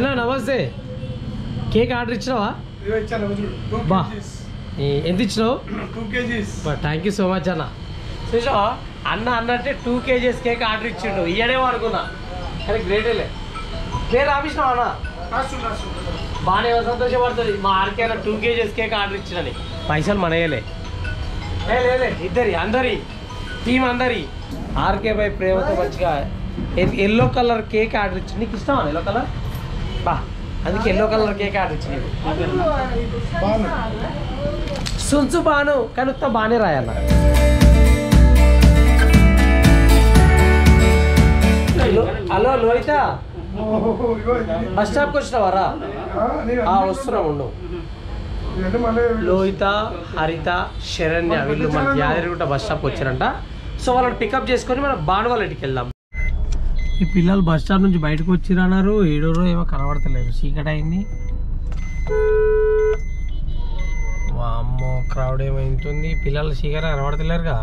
అన్న నమస్తే cake order ఇచ్చినావా ఇదిగో ఇచ్చాను అవి చూడు టూ బా. కేజీస్ ఈ- ఎంత ఇచ్చినావు two KGs thank you so much అన్న చూసావా అన్న అన్నట్టే టూ కేజీస్ కేక్ ఆర్డర్ ఇచ్చిండు ఇయ్యడేమో అనుకున్నా కానీ గ్రేటేలే క్లియర్ ఆఫీస్లో అన్న బాగానే సంతోషపడుతుంది మా ఆర్కే అన్న టూ కేజీస్ కేక్ ఆర్డర్ ఇచ్చినని పైసలు మనయలే ఏ లేలే ఇద్దరి అందరి టీం అందరి ఆర్కే బై ప్రేమతో మంచిగా ఎల్లో కలర్ కేక్ ఆర్డర్ ఇచ్చింది నీకు ఇష్టమా ఎల్లో కలర్ బా అందుకే ఎల్లో కలర్ కేక్ ఆర్డర్ ఇచ్చింది సుంచు బాను కానీ ఉత్త బాగానే రాయాల హలో హలో లోహిత బస్ స్టాప్కి వచ్చినావారా ఆ, వస్తున్నాం ఉండు లోహిత హరిత శరణ్య వీళ్ళు మన యాదగిరిగుట్ట బస్ స్టాప్ వచ్చారంట సో వాళ్ళని పికప్ చేసుకొని మనం బాను వాళ్ళ ఇంటికి వెళ్దాం ఈ పిల్లలు బస్ స్టాప్ నుంచి బయటకు వచ్చిరన్నారు ఏడోరో ఏమో కనబడతలేరు చీకటి అయింది వామ్మో క్రౌడ్ ఏమైంటుంది పిల్లలు చీకటి కనబడతలేరుగా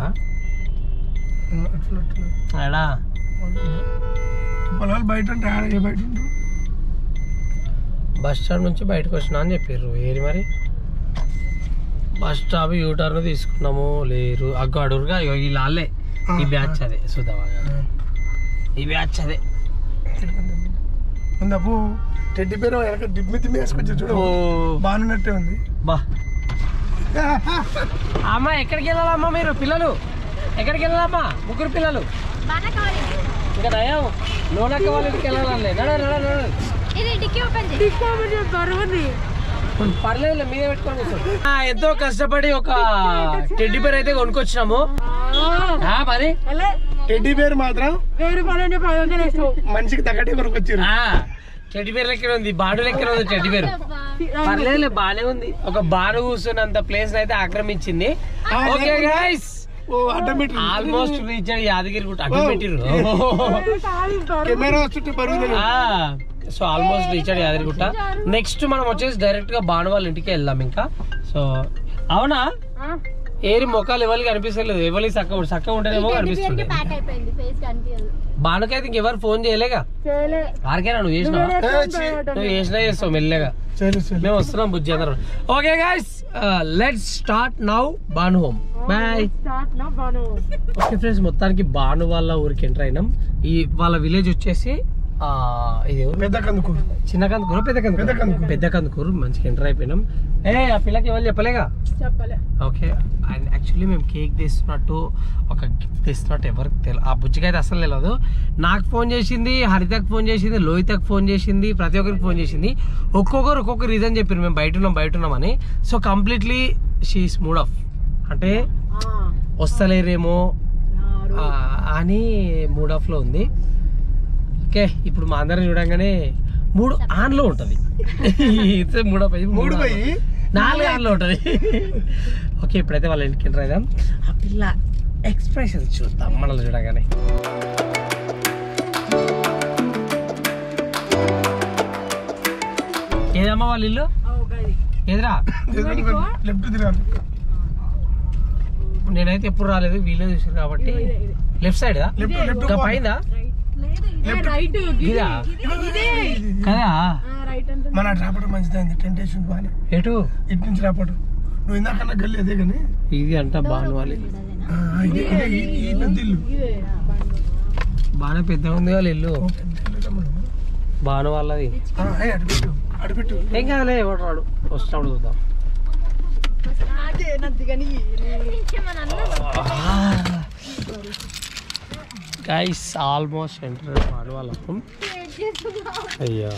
ఎడా పొలాలు బయట అంటే ఆడ ఏ బయట ఉంటారు బస్ స్టాండ్ నుంచి బయటకు వచ్చినా అని చెప్పారు ఏరి మరి బస్ స్టాప్ యూటర్న్ తీసుకున్నాము లేరు అగ్గు అడుగురుగా ఇగో ఈ లాలే ఈ బ్యాచ్ అదే సుధాబాగా ఈ బ్యాచ్ అదే ముందప్పు టెడ్డి పేరు వెనక డిమ్మి తిమ్మి వేసుకొచ్చి చూడు ఓ బాగున్నట్టే ఉంది బా అమ్మ ఎక్కడికి వెళ్ళాలమ్మా మీరు పిల్లలు ఎక్కడికి వెళ్ళాలమ్మా ముగ్గురు పిల్లలు ఇంకా నయం లోనక్క వాళ్ళ ఇంటికి వెళ్ళాలి నడ నడ నడ ఇది డిక్కీ ఓపెన్ చేయి పర్లేదు మీదే పెట్టుకొని కూర్చో. ఆ, ఎంతో కష్టపడి ఒక టెడ్డీ బేర్ అయితే కొనుక్కొచ్చినాము ఆ, మరి టెడ్డి పేరు మాత్రం మనిషికి తగ్గట్టే కొరకు వచ్చారు ఆ, టెడ్డీ బేర్ లెక్కన ఉంది బాడు లెక్కన ఉంది టెడ్డి బేర్ పర్లేదు బానే ఉంది ఒక బాను కూర్చున్నంత ప్లేస్ అయితే ఆక్రమించింది ఓకే గైస్ ఓ automatic almost reach Yadagiri Gutta అడ్డు పెట్టిర్రు కెమెరా చుట్టూ పరుగు సో ఆల్మోస్ట్ రీచ్ యాదగిరి గుట్ట నెక్స్ట్ మనం వచ్చేసి డైరెక్ట్ గా బాను వాళ్ళ ఇంటికి వెళ్దాం ఇంకా సో అవునా ఏరి మొక్కలు ఎవరికి కనిపిస్తలేదు ఎవరికి చక్క చక్కగా ఉంటేనేమో కనిపిస్తుంది ప్యాక్ అయిపోయింది ఫేస్ కనిపించదు బానుకైతే ఇంకెవరు ఫోన్ చేయలేగా ఆరికేనా నువ్వు చేసినావా నువ్వు చేసినా చేస్తావు మెల్లగా సరే సరే మేము వస్తున్నాం బుజ్జి అందరం okay guys let's start now Banu home boy okay friends మొత్తానికి బాను వాళ్ళ ఊరికి ఎంటర్ అయినాం ఈ వాళ్ళ విలేజ్ వచ్చేసి ఆ, ఇది ఎవరు పెద్ద కందుకూరు చిన్న కందుకూరు పెద్ద కందుకూరు పెద్ద కందుకూరు. పెద్ద కందుకూరు మంచిగా ఎంటర్ అయిపోయినాం ఏ ఆ పిల్లకి ఎవరు చెప్పలేగా చెప్పలే ఓకే అండ్ యాక్చువల్లీ మేము కేక్ తెస్తున్నట్టు ఒక గిఫ్ట్ తెస్తున్నట్టు ఎవరికి తెలియదు ఆ బుజ్జికి అయితే అసలు తెలియదు నాకు ఫోన్ చేసింది హరితకు ఫోన్ చేసింది లోహితకు ఫోన్ చేసింది ప్రతి ఒక్కరికి ఫోన్ చేసింది ఒక్కొక్కరు ఒక్కొక్క రీజన్ చెప్పారు మేము బయట ఉన్నాం బయట ఉన్నామని so completely she's mood off అంటే వస్తలేరేమో ఆ, అని మూడ్ ఆఫ్లో ఉంది ఓకే ఇప్పుడు మా అందరం చూడంగానే మూడు ఆన్లో ఉంటుంది మూడ్ ఆఫ్ అయ్యి మూడు పోయి నాలుగు ఆన్లో ఉంటుంది ఓకే ఇప్పుడైతే వాళ్ళ ఇంటికి ఎంటర్ అయిదాం ఆ పిల్ల ఎక్స్ప్రెషన్ చూద్దాం మనల్ని చూడగానే ఏదమ్మా వాళ్ళ ఇల్లు ఎదురా లెఫ్ట్ తిరగాలి నేనైతే ఎప్పుడు రాలేదు వీళ్ళే చూసారు కాబట్టి లెఫ్ట్ సైడ్ లెఫ్ట్ లెఫ్ట్ ఇంకా పైందా రైట్ ఇదా కదా రైట్ అంటే మన రాపడం మంచిదైంది టెంటేషన్ బాగా ఎటు ఇటు నుంచి రాపడం నువ్వు ఇందాకన్నా గల్లి అదే కానీ ఇది అంట బాను వాళ్ళ ఇల్లు. ఆ, ఇదే ఇదే ఈ- ఈ పెద్ద ఇల్లు బాగానే పెద్ద ఉంది వాళ్ళ ఇల్లు ఓ, పెద్ద ఇల్లు తమ్ముడు. బాను వాళ్ళది ఆ, ఏయ్, అటు పెట్టు అటు పెట్టు ఏం కాదులే ఎవడు రాడు వస్తాడు చూద్దాం గైస్ ఆల్మోస్ట్ ఎంటర్ బాను వాళ్ళకు అయ్యా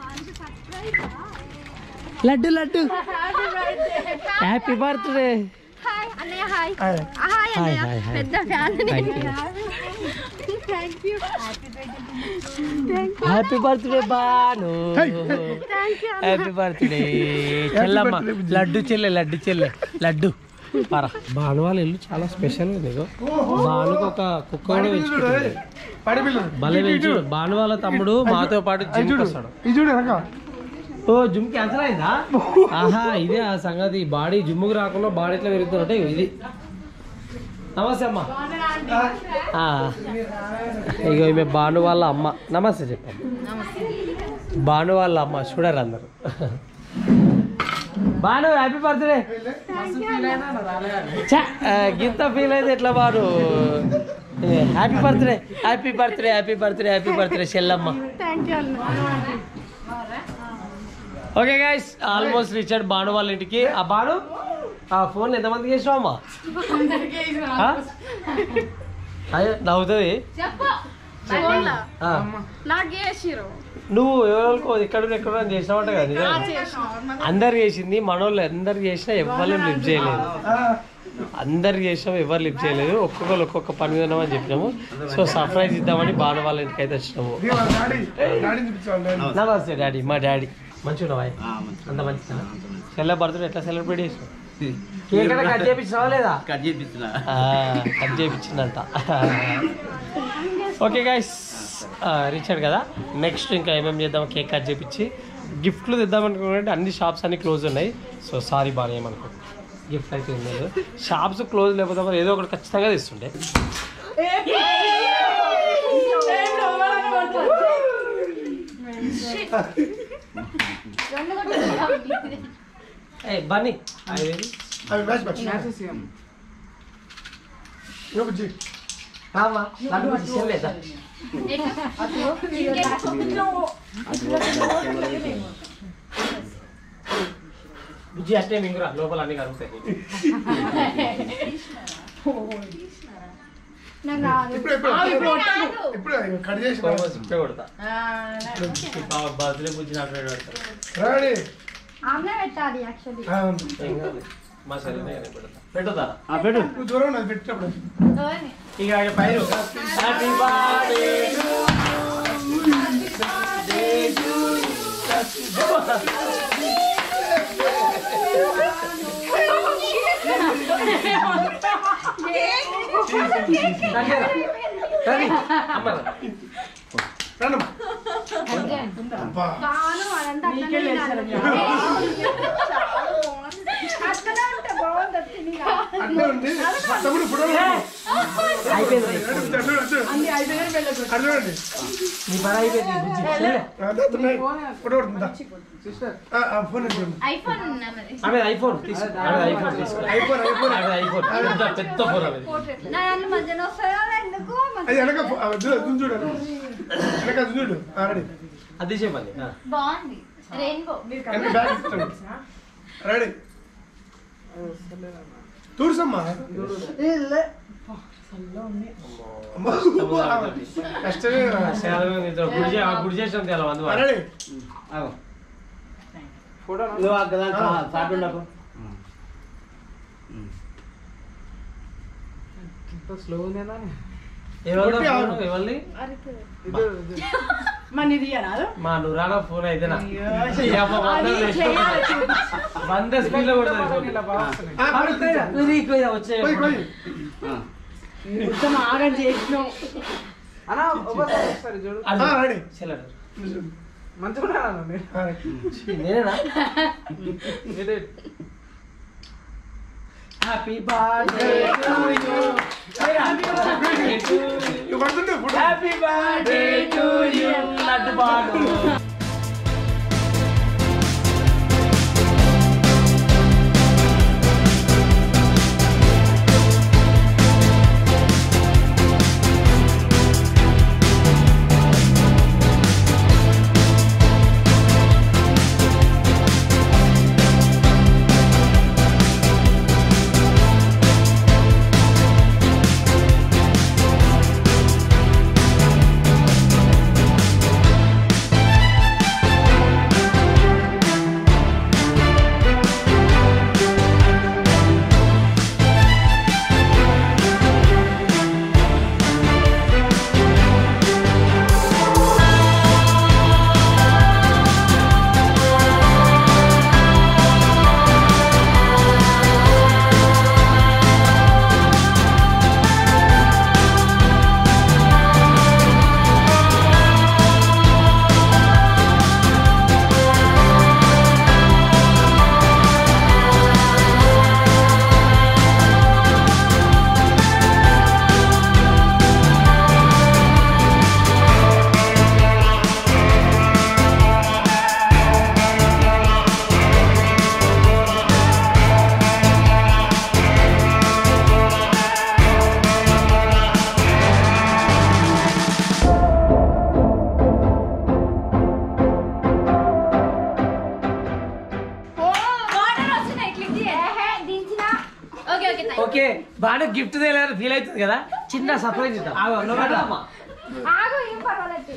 Laddu Laddu happy birthday hi అన్నయ్య హాయ్ హాయ్. హాయ్ హాయ్ అన్నయ్య హాయ్ హాయ్ పెద్ద fan thank you thank you happy birthday Banu thank you happy birthday చెల్లమ్మ లడ్డు చెల్లె లడ్డు చెల్లె లడ్డు పరా భాను వాళ్ళ ఇల్లు చాలా స్పెషల్ ఉంది ఇగో. భానుకు ఒక కుక్క కూడా పెంచుకుంటుంది పడి పిల్ల భలే పెంచు భాను వాళ్ళ తమ్ముడు మాతో పాటు జిమ్ చూడు వస్తాడు ఇది చూడు వెనక ఓ జిమ్ క్యాన్సిల్ అయిందా ఆహా ఇదే ఆ సంగతి బాడీ జిమ్కి రాకుండా బాడీ ఎట్లా పెరుగుతున్నట్టే ఇది నమస్తే అమ్మ ఆ. ఇగో ఈమె భాను వాళ్ళ అమ్మ నమస్తే చెప్పమ్మ భాను వాళ్ళ అమ్మ చూడరు అందరు భాను హ్యాపీ బర్త్డే గింత ఫీల్ అయితే ఎట్లా Banu happy birthday happy birthday happy birthday happy birthday చెల్లమ్మ థ్యాంక్ యూ అన్న okay guys almost reached Bhanu వాళ్ళ ఇంటికి ఆ భాను ఆ ఫోన్ ఎంతమందికి చేసినావు అమ్మా ఆ? అయ్యో నవ్వుతుంది చెప్పు ఫోన్లా ఆ. నాకు చేసిరు నువ్వు ఎవరికో ఎక్కడ ఎక్కడ చేసినావంట కదా నిజమే. అందరు చేసింది మనోళ్ళు అందరు చేసినా ఎవరు లిఫ్ట్ చేయలేదు అందరు చేసినాం ఎవరు లిఫ్ట్ చేయలేదు ఒక్కొక్కరు ఒక్కొక్క పని మీద ఉన్నామని చెప్పినాము సో సర్ప్రైజ్ ఇద్దామని భాను వాళ్ళ ఇంటికి అయితే వచ్చినాము ఇది వాళ్ళ డాడీ డాడీని చూపించాలి నమస్తే డాడీ మా డాడీ మంచిగా ఉన్నావా అంత మంచిగా సెల్ల బర్త్డే ఎట్లా సెలబ్రేట్ చేసినావు కేక్ అంటే కట్ చేయించినావా లేదా కట్ చేపించిన ఆ, కట్ చేయించిందంట ఓకే గైస్ రీచాడు కదా నెక్స్ట్ ఇంకా ఏమేమి చేద్దాం కేక్ కట్ చేపించి గిఫ్ట్లు తెద్దాం అనుకుంటే అన్ని షాప్స్ అన్ని క్లోజ్ ఉన్నాయి సో సారీ బాగా ఏమనుకో గిఫ్ట్ అయితే ఏం లేదు షాప్స్ క్లోజ్ లేకపోతే మరి ఏదో ఒకటి ఖచ్చితంగా తెస్తుండే ఏ బన్నీ అది అవి మ్యాచ్ మ్యాచ్ నువ్వు బుజ్జి రామా లడ్డు వచ్చి చెల్లేదా బుజ్జి అట్టే మింగురా లోపల అన్ని కరుగుతాయి నాకు రాదు ఇప్పుడు ఇప్పుడు ఇప్పుడు కట్ చేసి ఇప్పుడే కొడతా బర్త్డే బుజ్జి నాకు పెడతారు రాడి ఆమె పెట్టాలి యాక్చువల్లీ ఏం కాదు మా శరీరం పెడతా పెట్టుదా పెట్టు నువ్వు దూరం ఉన్నది పెట్టినప్పుడు ఇక ఆయన పైరు హ్యాపీ బర్త్డే రవి అమ్మ రండమ్మా అబ్బా కాను అదంతా అట్లనే తినాలి. అట్లనే ఉంటే బాగుంది తిని అట్లే ఉంది తమ్ముడు ఫోటో అయిపోయింది అట్లండి నీ పని అయిపోయింది బుజ్జి ఫోటో కొడుతుందా ఫోన్ ఇచ్చేయండి ఐఫోన్ ఉన్నది ఆమె ఐఫోన్ తీసుకో ఆమె ఐఫోన్ తీసుకో ఐఫోన్ ఐఫోన్ ఆమె ఐఫోన్ పెద్ద పెద్ద ఫోన్ ఆమె నా దాంట్లో మధ్యన వస్తాయో ఎందుకు అది వెనక ఫో- ఆ, చూడు అది చూడు వెనక అది చూడు రెడీ అది చెప్పండి బాగుంది రెయిన్బో వెనక బ్యాగ్ ఇస్తాడు రెడీ తూర్సమ్మా అమ్మా. కష్టమే గుడి గుడి చేసిన తెల మంది వాళ్ళు. రెడీ నువ్వు అక్కడ సాటు ఉండకు ఎవరిదో కొట్టి ఫోన్? ఆగు. ఎవరిది? మన ఇది రాదు మా నురానా ఫోన్ అయితే నా ఈ అమ్మ వంద వేసుకో. వంద స్పీడ్ లో కొడుతుంది ఫోన్. ఆ, ఆ, ఇక్కడ, ఇది ఇక్కడ వచ్చే పోయి పోయి మొత్తం ఆగం చేసినాం అది ఆ, రెడీ చెల్లడు. ఆ, రెడీ. ఛీ, నేనేనా happy birthday to you happy birthday to you ఇవి పడుతుంటే photo happy birthday to you Laddu బాడు ఓకే బాగా గిఫ్ట్ తెలియదు ఫీల్ అవుతుంది కదా చిన్న సర్ప్రైజ్ ఇద్దాం ఆగు, నువ్వు పెట్టమ్మా. ఆగు ఏం పర్వాలేదు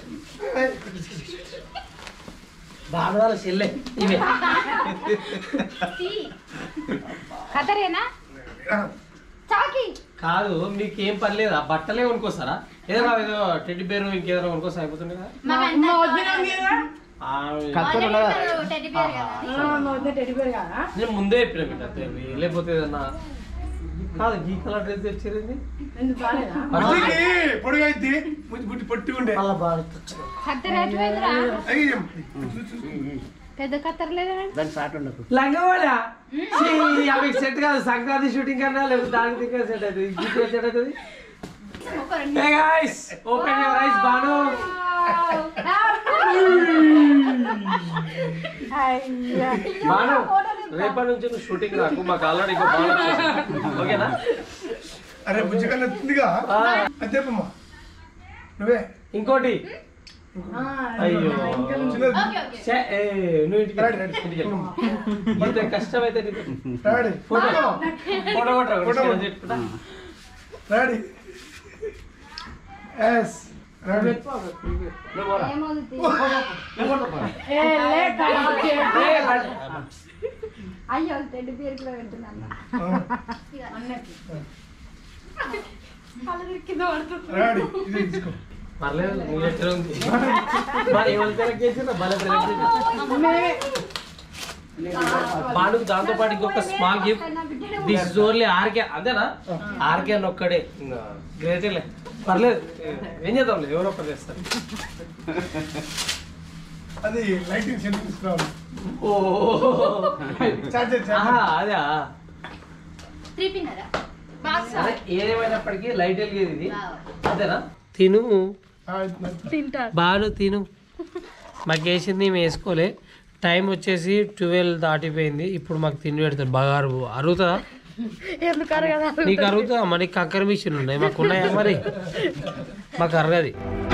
బాగా వాళ్ళ చెల్లె ఇవే తీ. కతరేనా చాకి కాదు మీకు ఏం పర్లేదు ఆ బట్టలే కొనుక్కోస్తారా ఏదైనా ఏదో టెడ్డి పేరు ఇంకేదైనా కొనుక్కోస్తే అయిపోతుంది కదా మాకంతా ఆ, కత్తులు ఉండదా? టెడ్డీ బేర్ కదా టెడ్డి పేరు కదా నేను ముందే చెప్పిన మీకు అంతే మీ- లేకపోతే ఏదన్నా కాదు ఈ కలర్ డ్రెస్ తెచ్చేది ఎందుకు బాగాలేదా పొట్టికి పొడుగు అయితే బుట్టి పొట్టి ఉండే మళ్ళా బాగా కత్తెర ఎటువైందిరా అయ్యి పెద్ద కత్తెర లేదా దాని సాటు ఉండకు లంగవాడా అవి సెట్ కాదు సంక్రాంతి షూటింగ్ కన్నా లేకపోతే దానికి దగ్గర సెట్ అవుతుంది ఇంటికి సెట్ అవుతుంది Hey guys, open your eyes, Banu. Banu రేపటి నుంచి నువ్వు షూటింగ్ రాకు మాకు ఆల్రెడీ ఇంకో బాను వచ్చేసింది. ఓకేనా అరే బుజ్జికన్నా ఎత్తుందిగా ఆ, అది చెప్పమ్మా నువ్వే ఇంకోటి అయ్యో చిన్నది ఛే, ఏ, నువ్వు ఇంటికి రైట్, రైట్. ఇంటికి వెళ్ళు. ఇంత కష్టమైతే నీకు రాడి ఫోటో ఫోటో కొట్టరా ఫోటో ఒకటి చెప్పుకుంటా. రాడి ఎస్ రాడి నువ్వు పోరా. ఏమవుతుంది నువ్వు కొట్టు పోరా. ఏ లే ఖరాబ్ చేయకు. ఏ, బట్- అయ్యో టెడ్డీ బేర్ కూడా పెడుతున్నాను రాడి ఇది తీసుకో పర్లేదు నువ్వు ఎక్కడ ఉంది మరి ఎవరు సెలెక్ట్ చేసినా భలే సెలెక్ట్ చేసినా మేమే బాడుకు దాంతో పాటు ఇంకొక small gift this is only RK అంతేనా ఆర్కే అని ఒక్కడే గ్రేటేలే పర్లేదు ఏం చేద్దాంలే ఎవరో ఒకరు చేస్తారు అది లైటింగ్ సెంటర్ తీసుకురావాలి ఓ చార్జర్ ఆహా, చార్జర్ అదా త్రీ పిన్నరా బాక్స్ అదే ఏదేమైనప్పటికీ లైట్ వెలిగేది ఇది అంతేనా తిను బాను తిను మాకు వేసింది మేము వేసుకోలే టైం వచ్చేసి ట్వెల్వ్ దాటిపోయింది ఇప్పుడు మాకు తిండి పెడతారు బాగా అరుగు అరుగుతుందా నీకు అరుగుతుందా మరి కంకర మిషన్ ఉన్నాయి మాకు ఉన్నాయా మరి మాకు అరగది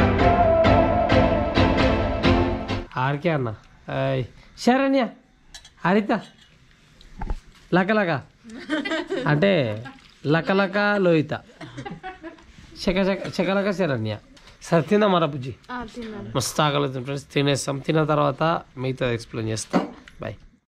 ఆర్కే అన్న ఆయ్. శరణ్య హరిత లకలక అంటే లకలక లోహిత శక శక శకలక శరణ్య సరే తిందా మరా బుజ్జి మస్తు ఆకలిస్తుంది ఫ్రెండ్స్ తినేస్తాం తిన్న తర్వాత మిగతా ఎక్స్ప్లెయిన్ చేస్తా బాయ్